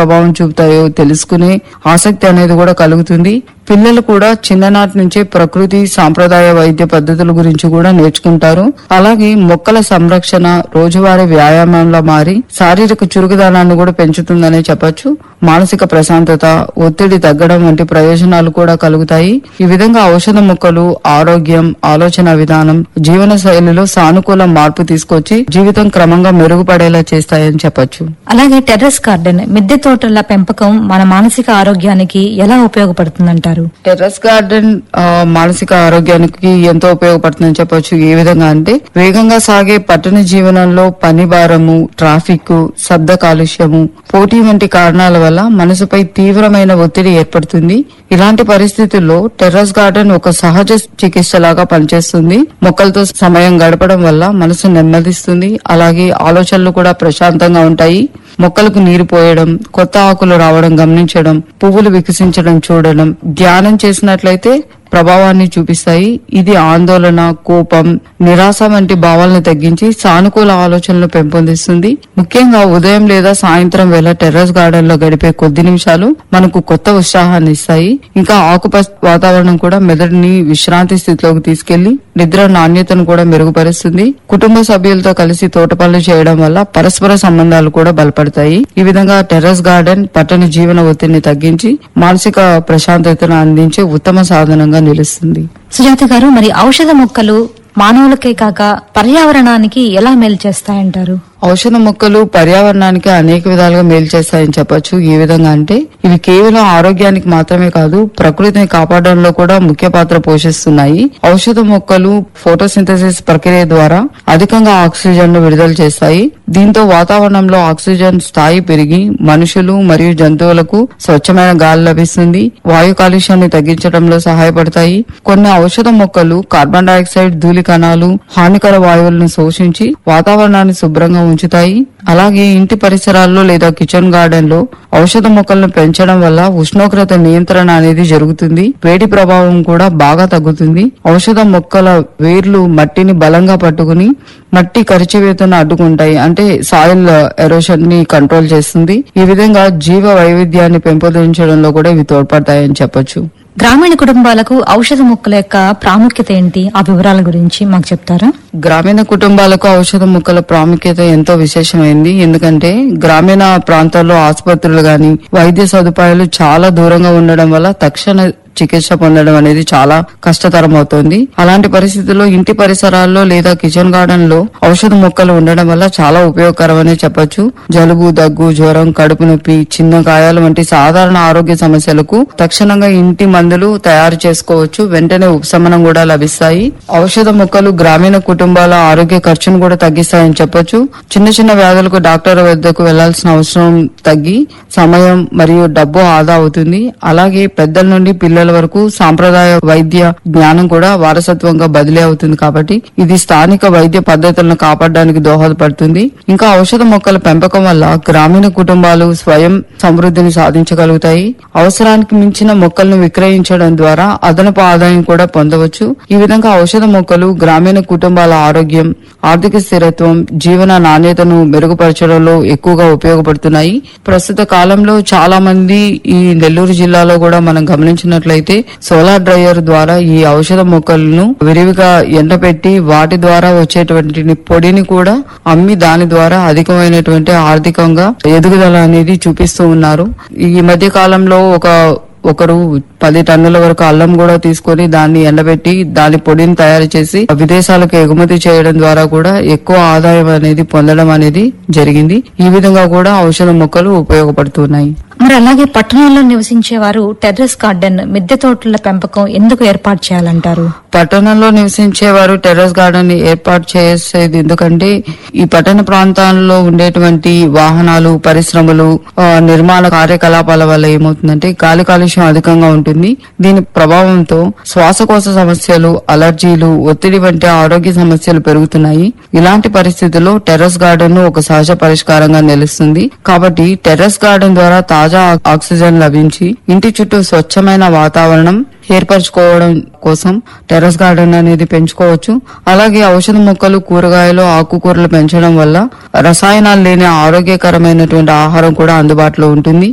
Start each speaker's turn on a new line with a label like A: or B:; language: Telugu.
A: ప్రభావం చూపుతాయో తెలుసుకునే ఆసక్తి అనేది కూడా కలుగుతుంది పిల్లలు కూడా చిన్ననాటి నుంచే ప్రకృతి సాంప్రదాయ వైద్య పద్ధతుల గురించి కూడా నేర్చుకుంటారు అలాగే మొక్కల సంరక్షణ రోజువారీ వ్యాయామంలో మారి శారీరక చురుకుదనాన్ని కూడా పెంచుతుందనే చెప్పొచ్చు మానసిక ప్రశాంతత ఒత్తిడి తగ్గడం వంటి ప్రయోజనాలు కూడా కలుగుతాయి ఈ విధంగా ఔషధ మొక్కలు ఆరోగ్యం ఆలోచన విధానం జీవన శైలిలో సానుకూల మార్పు తీసుకొచ్చి జీవితం క్రమంగా మెరుగుపడేలా చేస్తాయని చెప్పొచ్చు
B: అలాగే టెర్రస్ గార్డెన్ మిద్దె తోటల పెంపకం మన మానసిక ఆరోగ్యానికి ఎలా ఉపయోగపడుతుందంటారు
A: టెర్రస్ గార్డెన్ ఆ, మానసిక ఆరోగ్యానికి ఎంతో ఉపయోగపడుతుందని చెప్పొచ్చు ఏ విధంగా అంటే వేగంగా సాగే పట్టణ జీవనంలో పని భారము ట్రాఫిక్ శబ్ద కాలుష్యము పోటీ వంటి కారణాల వల్ల మనసుపై తీవ్రమైన ఒత్తిడి ఏర్పడుతుంది ఇలాంటి పరిస్థితుల్లో టెర్రస్ గార్డెన్ ఒక సహజ చికిత్సలాగా పనిచేస్తుంది మొక్కలతో సమయం గడపడం వల్ల మనసు నెమ్మదిస్తుంది అలాగే ఆలోచనలు కూడా ప్రశాంతంగా ఉంటాయి మొక్కలకు నీరు పోయడం కొత్త ఆకులు రావడం గమనించడం పువ్వులు వికసించడం చూడడం ధ్యానం చేసినట్లయితే ప్రభావాన్ని చూపిస్తాయి ఇది ఆందోళన కోపం నిరాశ వంటి భావాలను తగ్గించి సానుకూల ఆలోచనలు పెంపొందిస్తుంది ముఖ్యంగా ఉదయం లేదా సాయంత్రం వేళ టెర్రస్ గార్డెన్ లో గడిపే కొద్ది నిమిషాలు మనకు కొత్త ఉత్సాహాన్ని ఇస్తాయి ఇంకా ఆకుపచ్చ వాతావరణం కూడా మెదడుని విశ్రాంతి స్థితిలోకి తీసుకెళ్లి నిద్ర నాణ్యతను కూడా మెరుగుపరుస్తుంది కుటుంబ సభ్యులతో కలిసి తోట పనులు చేయడం వల్ల పరస్పర సంబంధాలు కూడా బలపడతాయి ఈ విధంగా టెర్రస్ గార్డెన్ పట్టణ జీవన ఒత్తిడిని తగ్గించి మానసిక ప్రశాంతతను అందించే ఉత్తమ సాధనంగా నిలుస్తుంది
B: సుజాత గారు మరి ఔషధ మొక్కలు మానవులకే కాక పర్యావరణానికి ఎలా మేలు చేస్తాయంటారు
A: ఔషధ మొక్కలు పర్యావరణానికి అనేక విధాలుగా మేలు చేస్తాయని చెప్పొచ్చు ఏ విధంగా అంటే ఇవి కేవలం ఆరోగ్యానికి మాత్రమే కాదు ప్రకృతిని కాపాడడంలో కూడా ముఖ్య పాత్ర పోషిస్తున్నాయి ఔషధ మొక్కలు ఫోటోసింథసిస్ ప్రక్రియ ద్వారా అధికంగా ఆక్సిజన్ ను విడుదల చేస్తాయి దీంతో వాతావరణంలో ఆక్సిజన్ స్థాయి పెరిగి మనుషులు మరియు జంతువులకు స్వచ్ఛమైన గాలి లభిస్తుంది వాయు కాలుష్యాన్ని తగ్గించడంలో సహాయపడతాయి కొన్ని ఔషధ మొక్కలు కార్బన్ డైఆక్సైడ్ ధూళి కణాలు హానికర వాయువులను శోషించి వాతావరణాన్ని శుభ్రంగా ఉంచుతాయి అలాగే ఇంటి పరిసరాల్లో లేదా కిచెన్ గార్డెన్ లో ఔషధ మొక్కలను పెంచడం వల్ల ఉష్ణోగ్రత నియంత్రణ అనేది జరుగుతుంది వేడి ప్రభావం కూడా బాగా తగ్గుతుంది ఔషధ మొక్కల వేర్లు మట్టిని బలంగా పట్టుకుని మట్టి కరిచివేతను అడ్డుకుంటాయి అంటే సాయిల్ ఎరోషన్ ని కంట్రోల్ చేస్తుంది ఈ విధంగా జీవ వైవిధ్యాన్ని పెంపొందించడంలో కూడా ఇవి తోడ్పడతాయని చెప్పొచ్చు
B: గ్రామీణ కుటుంబాలకు ఔషధ మొక్కల యొక్క ప్రాముఖ్యత ఏంటి ఆ వివరాల గురించి మాకు చెప్తారా
A: గ్రామీణ కుటుంబాలకు ఔషధ మొక్కల ప్రాముఖ్యత ఎంతో విశేషమైంది ఎందుకంటే గ్రామీణ ప్రాంతాల్లో ఆసుపత్రులు గాని వైద్య సదుపాయాలు చాలా దూరంగా ఉండడం వల్ల తక్షణ చికిత్స పొందడం అనేది చాలా కష్టతరం అవుతుంది అలాంటి పరిస్థితుల్లో ఇంటి పరిసరాల్లో లేదా కిచెన్ గార్డెన్ లో ఔషధ మొక్కలు ఉండడం వల్ల చాలా ఉపయోగకరమని చెప్పొచ్చు జలుబు దగ్గు జ్వరం కడుపు నొప్పి చిన్న గాయాలు వంటి సాధారణ ఆరోగ్య సమస్యలకు తక్షణంగా ఇంటి మందులు తయారు చేసుకోవచ్చు వెంటనే ఉపశమనం కూడా లభిస్తాయి ఔషధ మొక్కలు గ్రామీణ కుటుంబాల ఆరోగ్య ఖర్చును కూడా తగ్గిస్తాయని చెప్పొచ్చు చిన్న చిన్న వ్యాధులకు డాక్టర్ వద్దకు వెళ్లాల్సిన అవసరం తగ్గి సమయం మరియు డబ్బు ఆదా అవుతుంది అలాగే పెద్దల నుండి పిల్లల వరకు సాంప్రదాయ వైద్య జ్ఞానం కూడా వారసత్వంగా బదిలీ అవుతుంది కాబట్టి ఇది స్థానిక వైద్య పద్ధతులను కాపాడడానికి దోహదపడుతుంది ఇంకా ఔషధ మొక్కల పెంపకం వల్ల గ్రామీణ కుటుంబాలు స్వయం సమృద్ధిని సాధించగలుగుతాయి అవసరానికి మించిన మొక్కలను విక్రయించడం ద్వారా అదనపు ఆదాయం కూడా పొందవచ్చు ఈ విధంగా ఔషధ మొక్కలు గ్రామీణ కుటుంబాల ఆరోగ్యం ఆర్థిక స్థిరత్వం జీవన నాణ్యతను మెరుగుపరచడంలో ఎక్కువగా ఉపయోగపడుతున్నాయి ప్రస్తుత కాలంలో చాలా మంది ఈ నెల్లూరు జిల్లాలో కూడా మనం గమనించినట్లయితే సోలార్ డ్రైయర్ ద్వారా ఈ ఔషధ మొక్కలను విరివిగా ఎండపెట్టి వాటి ద్వారా వచ్చేటువంటి పొడిని కూడా అమ్మి దాని ద్వారా అధికమైనటువంటి ఆర్థికంగా ఎదుగుదల అనేది చూపిస్తూ ఉన్నారు ఈ మధ్య కాలంలో ఒక ఒకరు పది టన్నుల వరకు అల్లం కూడా తీసుకొని దాన్ని ఎండబెట్టి దాని పొడిని తయారు చేసి విదేశాలకు ఎగుమతి చేయడం ద్వారా కూడా ఎక్కువ ఆదాయం అనేది పొందడం అనేది జరిగింది ఈ విధంగా కూడా ఔషధ మొక్కలు ఉపయోగపడుతున్నాయి
B: మరి అలాగే పట్టణాల్లో నివసించే వారు టెర్రస్ గార్డెన్ మిద్దె తోటల పెంపకం ఎందుకు ఏర్పాటు చేయాలంటారు
A: పట్టణంలో నివసించే వారు టెర్రస్ గార్డెన్ ని ఏర్పాటు చేసేది ఎందుకంటే ఈ పట్టణ ప్రాంతాల్లో ఉండేటువంటి వాహనాలు పరిశ్రమలు ఆ, నిర్మాణ కార్యకలాపాల వల్ల ఏమవుతుందంటే గాలి కాలుష్యం అధికంగా ఉంటుంది దీని ప్రభావంతో శ్వాసకోశ సమస్యలు అలర్జీలు ఒత్తిడి వంటి ఆరోగ్య సమస్యలు పెరుగుతున్నాయి ఇలాంటి పరిస్థితుల్లో టెర్రస్ గార్డెన్ ను ఒక సహజ పరిష్కారంగా నిలుస్తుంది కాబట్టి టెర్రస్ గార్డెన్ ద్వారా తాజా ఆక్సిజన్ లభించి ఇంటి చుట్టూ స్వచ్ఛమైన వాతావరణం ఏర్పరచుకోవడం కోసం టెర్రస్ గార్డెన్ అనేది పెంచుకోవచ్చు అలాగే ఔషధ మొక్కలు కూరగాయలు ఆకుకూరలు పెంచడం వల్ల రసాయనాలు లేని ఆరోగ్యకరమైనటువంటి ఆహారం కూడా అందుబాటులో ఉంటుంది